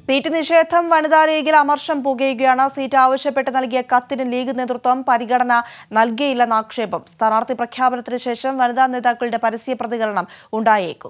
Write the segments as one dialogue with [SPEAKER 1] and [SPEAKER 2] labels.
[SPEAKER 1] seat നിഷേധം വനിതാ ലീഗിൽ അമർഷം പുകയുകയാണ് സീറ്റ് ആവശ്യപ്പെട്ട് നൽകിയ കത്തിന് ലീഗ് നേതൃത്വം പരിഗണന നൽകിയില്ലെന്ന ആക്ഷേപം സ്ഥാനാർത്ഥി പ്രഖ്യാപനത്തിന് ശേഷം വനിതാ നേതാക്കളുടെ പരസ്യ പ്രതികരണം ഉണ്ടായേക്കും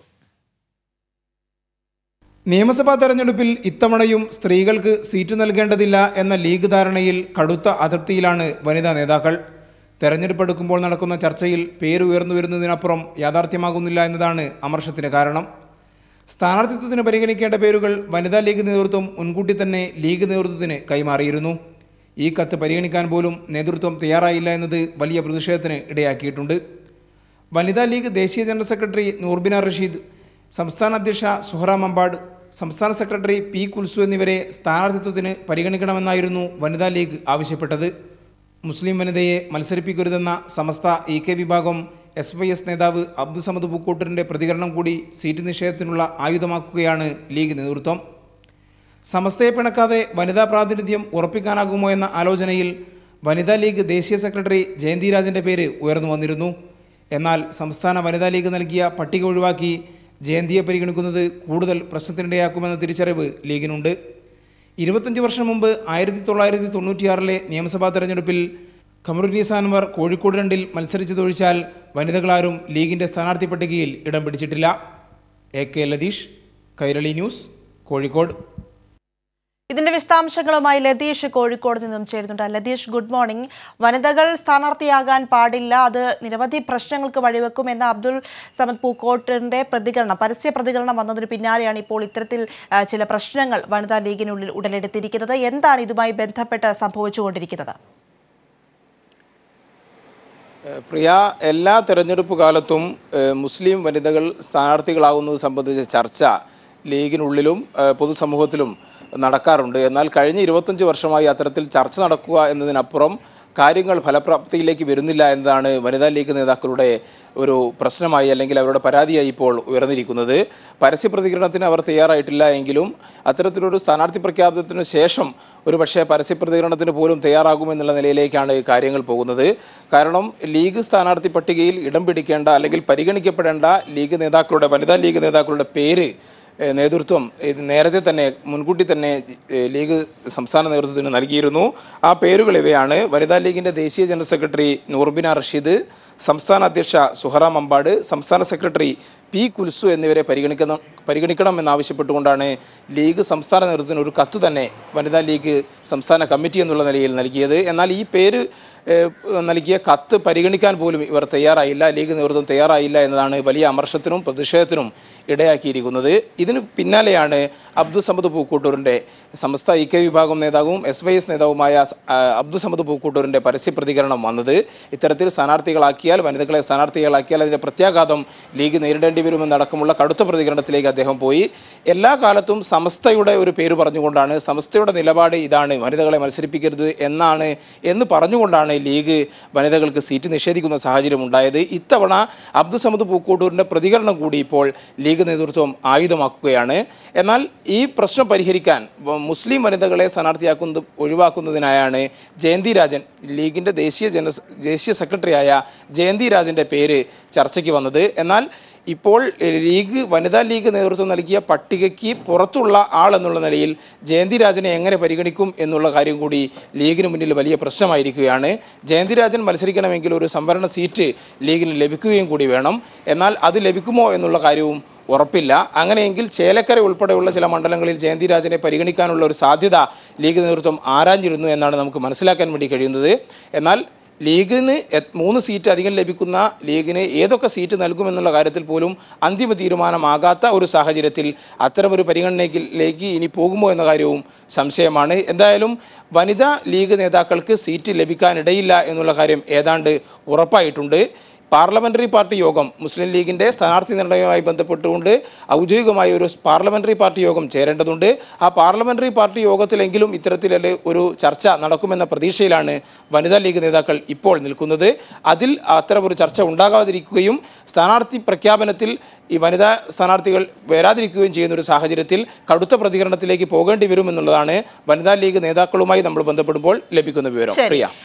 [SPEAKER 2] നിയമസഭാ തെരഞ്ഞെടുപ്പിൽ ഇത്തവണയും സ്ത്രീകൾക്ക് സീറ്റ് നൽകേണ്ടതില്ല എന്ന ലീഗ് ധാരണയിൽ കടുത്ത അതൃപ്തിയിലാണ് വനിതാ നേതാക്കൾ തെരഞ്ഞെടുപ്പ് എടുക്കുമ്പോൾ നടക്കുന്ന ചർച്ചയിൽ പേര് ഉയർന്നു വരുന്നതിനപ്പുറം യാഥാർത്ഥ്യമാകുന്നില്ല എന്നതാണ് അമർഷത്തിന് കാരണം സ്ഥാനാർത്ഥിത്വത്തിന് പരിഗണിക്കേണ്ട പേരുകൾ വനിതാ ലീഗ് നേതൃത്വം മുൻകൂട്ടി തന്നെ ലീഗ് നേതൃത്വത്തിന് കൈമാറിയിരുന്നു ഈ കത്ത് പരിഗണിക്കാൻ പോലും നേതൃത്വം തയ്യാറായില്ല എന്നത് വലിയ പ്രതിഷേധത്തിന് ഇടയാക്കിയിട്ടുണ്ട് വനിതാ ലീഗ് ദേശീയ ജനറൽ സെക്രട്ടറി നൂർബിന റഷീദ് സംസ്ഥാന അധ്യക്ഷ സുഹറ മമ്പാട് സംസ്ഥാന സെക്രട്ടറി പി കുൽസു എന്നിവരെ സ്ഥാനാർത്ഥിത്വത്തിന് പരിഗണിക്കണമെന്നായിരുന്നു വനിതാ ലീഗ് ആവശ്യപ്പെട്ടത് മുസ്ലിം വനിതയെ മത്സരിപ്പിക്കരുതെന്ന സമസ്ത ഇ കെ വിഭാഗം എസ് വൈ എസ് നേതാവ് അബ്ദുസമദ് പൂക്കോട്ടൂരിൻ്റെ പ്രതികരണം കൂടി സീറ്റ് നിഷേധത്തിനുള്ള ആയുധമാക്കുകയാണ് ലീഗ് നേതൃത്വം സമസ്തയെ പിണക്കാതെ വനിതാ പ്രാതിനിധ്യം ഉറപ്പിക്കാനാകുമോ എന്ന ആലോചനയിൽ വനിതാ ലീഗ് ദേശീയ സെക്രട്ടറി ജയന്തി രാജൻ്റെ പേര് ഉയർന്നു വന്നിരുന്നു എന്നാൽ സംസ്ഥാന വനിതാ ലീഗ് നൽകിയ പട്ടിക ഒഴിവാക്കി ജയന്തിയെ പരിഗണിക്കുന്നത് കൂടുതൽ പ്രശ്നത്തിനിടയാക്കുമെന്ന തിരിച്ചറിവ് ലീഗിനുണ്ട് ഇരുപത്തഞ്ച് വർഷം മുമ്പ് ആയിരത്തി തൊള്ളായിരത്തി തൊണ്ണൂറ്റിയാറിലെ നിയമസഭാ തെരഞ്ഞെടുപ്പിൽ ഖമറുന്നീസ് അൻവർ കോഴിക്കോട് രണ്ടിൽ മത്സരിച്ചതൊഴിച്ചാൽ വനിതകളാരും ലീഗിൻ്റെ സ്ഥാനാർത്ഥി പട്ടികയിൽ ഇടം പിടിച്ചിട്ടില്ല A K Latheesh Kairali news Kozhikode
[SPEAKER 1] ഇതിന്റെ വിശദാംശങ്ങളുമായി ലതീഷ് കോഴിക്കോട് നിന്നും ചേരുന്നുണ്ട് ലതീഷ് ഗുഡ് മോർണിംഗ് വനിതകൾ സ്ഥാനാർത്ഥിയാകാൻ പാടില്ല അത് നിരവധി പ്രശ്നങ്ങൾക്ക് വഴിവെക്കും എന്ന അബ്ദുൾ സമദ് പൂക്കോട്ടിന്റെ പ്രതികരണം പരസ്യ പ്രതികരണം വന്നതിന് പിന്നാലെയാണ് ഇപ്പോൾ ഇത്തരത്തിൽ ആ, ചില പ്രശ്നങ്ങൾ വനിതാ ലീഗിനുള്ളിൽ ഉടലെടുത്തിരിക്കുന്നത് എന്താണ് ഇതുമായി ബന്ധപ്പെട്ട് സംഭവിച്ചുകൊണ്ടിരിക്കുന്നത്
[SPEAKER 3] ഏഹ് പ്രിയ എല്ലാ തെരഞ്ഞെടുപ്പ് കാലത്തും ഏഹ് മുസ്ലിം വനിതകൾ സ്ഥാനാർത്ഥികളാകുന്നത് സംബന്ധിച്ച ചർച്ച ലീഗിനുള്ളിലും ഏഹ് പൊതുസമൂഹത്തിലും നടക്കാറുണ്ട് എന്നാൽ കഴിഞ്ഞ ഇരുപത്തഞ്ച് വർഷമായി അത്തരത്തിൽ ചർച്ച നടക്കുക എന്നതിനപ്പുറം കാര്യങ്ങൾ ഫലപ്രാപ്തിയിലേക്ക് വരുന്നില്ല എന്നതാണ് വനിതാ ലീഗ് നേതാക്കളുടെ ഒരു പ്രശ്നമായി അല്ലെങ്കിൽ അവരുടെ പരാതിയായി ഇപ്പോൾ ഉയർന്നിരിക്കുന്നത് പരസ്യ പ്രതികരണത്തിന് അവർ തയ്യാറായിട്ടില്ല എങ്കിലും അത്തരത്തിലൊരു സ്ഥാനാർത്ഥി പ്രഖ്യാപനത്തിന് ശേഷം ഒരു പക്ഷേ പരസ്യ പ്രതികരണത്തിന് പോലും തയ്യാറാകുമെന്നുള്ള നിലയിലേക്കാണ് കാര്യങ്ങൾ പോകുന്നത് കാരണം ലീഗ് സ്ഥാനാർത്ഥി പട്ടികയിൽ ഇടം പിടിക്കേണ്ട അല്ലെങ്കിൽ പരിഗണിക്കപ്പെടേണ്ട ലീഗ് നേതാക്കളുടെ വനിതാ ലീഗ് നേതാക്കളുടെ പേര് ഏഹ് നേതൃത്വം ഇത് നേരത്തെ തന്നെ മുൻകൂട്ടി തന്നെ ഏഹ് ലീഗ് സംസ്ഥാന നേതൃത്വത്തിന് നൽകിയിരുന്നു ആ പേരുകൾ ഇവയാണ് വനിതാ ലീഗിൻ്റെ ദേശീയ ജനറൽ സെക്രട്ടറി നൂർബിന റഷീദ് സംസ്ഥാന അധ്യക്ഷ സുഹറ മമ്പാട് സംസ്ഥാന സെക്രട്ടറി പി കുൽസു എന്നിവരെ പരിഗണിക്കുന്ന പരിഗണിക്കണം എന്നാവശ്യപ്പെട്ടുകൊണ്ടാണ് ലീഗ് സംസ്ഥാന നേതൃത്വത്തിന് ഒരു കത്ത് തന്നെ വനിതാ ലീഗ് സംസ്ഥാന കമ്മിറ്റി എന്നുള്ള നിലയിൽ നൽകിയത് എന്നാൽ ഈ പേര് ഏഹ്, നൽകിയ കത്ത് പരിഗണിക്കാൻ പോലും ഇവർ തയ്യാറായില്ല ലീഗ് നേതൃത്വം തയ്യാറായില്ല എന്നതാണ് വലിയ അമർഷത്തിനും പ്രതിഷേധത്തിനും ഇടയാക്കിയിരിക്കുന്നത് ഇതിന് പിന്നാലെയാണ് അബ്ദുൾ സമദ് പൂക്കൂട്ടൂരിൻ്റെ സമസ്ത ഇ കെ വിഭാഗം നേതാവും എസ് വൈ എസ് നേതാവുമായ ആ, അബ്ദുൾ സമദ് പൂക്കൂട്ടൂരിൻ്റെ പരസ്യ പ്രതികരണം വന്നത് ഇത്തരത്തിൽ സ്ഥാനാർത്ഥികളാക്കിയാൽ വനിതകളെ സ്ഥാനാർത്ഥികളാക്കിയാൽ അതിൻ്റെ പ്രത്യാഘാതം ലീഗ് നേരിടേണ്ടി വരുമെന്നടക്കമുള്ള കടുത്ത പ്രതികരണത്തിലേക്ക് അദ്ദേഹം പോയി എല്ലാ കാലത്തും സമസ്തയുടെ ഒരു പേര് പറഞ്ഞുകൊണ്ടാണ് സമസ്തയുടെ നിലപാട് ഇതാണ് വനിതകളെ മത്സരിപ്പിക്കരുത് എന്നാണ് എന്ന് പറഞ്ഞുകൊണ്ടാണ് ലീഗ് വനിതകൾക്ക് സീറ്റ് നിഷേധിക്കുന്ന സാഹചര്യം ഉണ്ടായത് ഇത്തവണ അബ്ദുൾ സമദ് പൂക്കോട്ടൂരിൻ്റെ പ്രതികരണം കൂടി ഇപ്പോൾ ലീഗ് നേതൃത്വം ആയുധമാക്കുകയാണ് എന്നാൽ ഈ പ്രശ്നം പരിഹരിക്കാൻ വ- മുസ്ലിം വനിതകളെ സ്ഥാനാർത്ഥിയാക്കുന്നത് ഒഴിവാക്കുന്നതിനായാണ് ജയന്തി രാജൻ ലീഗിൻ്റെ ദേശീയ ജന ദേശീയ സെക്രട്ടറിയായ ജയന്തി രാജൻ്റെ പേര് ചർച്ചയ്ക്ക് വന്നത് എന്നാൽ ഇപ്പോൾ എഹ്, ലീഗ് വനിതാ ലീഗ് നേതൃത്വം നൽകിയ പട്ടികയ്ക്ക് പുറത്തുള്ള ആൾ എന്നുള്ള നിലയിൽ ജയന്തി രാജനെ എങ്ങനെ പരിഗണിക്കും എന്നുള്ള കാര്യം കൂടി ലീഗിന് മുന്നിൽ വലിയ പ്രശ്നമായിരിക്കുകയാണ് ജയന്തി രാജൻ മത്സരിക്കണമെങ്കിൽ ഒരു സംവരണ സീറ്റ് ലീഗിന് ലഭിക്കുകയും കൂടി വേണം എന്നാൽ അത് ലഭിക്കുമോ എന്നുള്ള കാര്യവും ഉറപ്പില്ല അങ്ങനെയെങ്കിൽ ചേലക്കര ഉൾപ്പെടെയുള്ള ചില മണ്ഡലങ്ങളിൽ ജയന്തി രാജനെ പരിഗണിക്കാനുള്ള ഒരു സാധ്യത ലീഗ് നേതൃത്വം ആരാഞ്ഞിരുന്നു എന്നാണ് നമുക്ക് മനസ്സിലാക്കാൻ വേണ്ടി കഴിയുന്നത് എന്നാൽ ലീഗിന് എത്- മൂന്ന് സീറ്റ് അധികം ലഭിക്കുന്ന ലീഗിന് ഏതൊക്കെ സീറ്റ് നൽകുമെന്നുള്ള കാര്യത്തിൽ പോലും അന്തിമ തീരുമാനമാകാത്ത ഒരു സാഹചര്യത്തിൽ അത്തരമൊരു പരിഗണനയിലേക്ക് ഇനി പോകുമോ എന്ന കാര്യവും സംശയമാണ് എന്തായാലും വനിതാ ലീഗ് നേതാക്കൾക്ക് സീറ്റ് ലഭിക്കാനിടയില്ല എന്നുള്ള കാര്യം ഏതാണ്ട് ഉറപ്പായിട്ടുണ്ട് പാർലമെന്ററി പാർട്ടി യോഗം മുസ്ലിം ലീഗിൻ്റെ സ്ഥാനാർത്ഥി നിർണയവുമായി ബന്ധപ്പെട്ടുകൊണ്ട് ഔദ്യോഗികമായ ഒരു പാർലമെന്ററി പാർട്ടി യോഗം ചേരേണ്ടതുണ്ട് ആ പാർലമെന്ററി പാർട്ടി യോഗത്തിലെങ്കിലും ഇത്തരത്തിലുള്ള ഒരു ചർച്ച നടക്കുമെന്ന പ്രതീക്ഷയിലാണ് വനിതാ ലീഗ് നേതാക്കൾ ഇപ്പോൾ നിൽക്കുന്നത് അതിൽ അത്തരമൊരു ചർച്ച ഉണ്ടാകാതിരിക്കുകയും സ്ഥാനാർത്ഥി പ്രഖ്യാപനത്തിൽ ഈ വനിതാ സ്ഥാനാർത്ഥികൾ വരാതിരിക്കുകയും ചെയ്യുന്ന ഒരു സാഹചര്യത്തിൽ കടുത്ത പ്രതികരണത്തിലേക്ക് പോകേണ്ടി വരുമെന്നുള്ളതാണ് വനിതാ ലീഗ് നേതാക്കളുമായി നമ്മൾ ബന്ധപ്പെടുമ്പോൾ ലഭിക്കുന്ന വിവരം
[SPEAKER 1] ശരി
[SPEAKER 3] പ്രിയ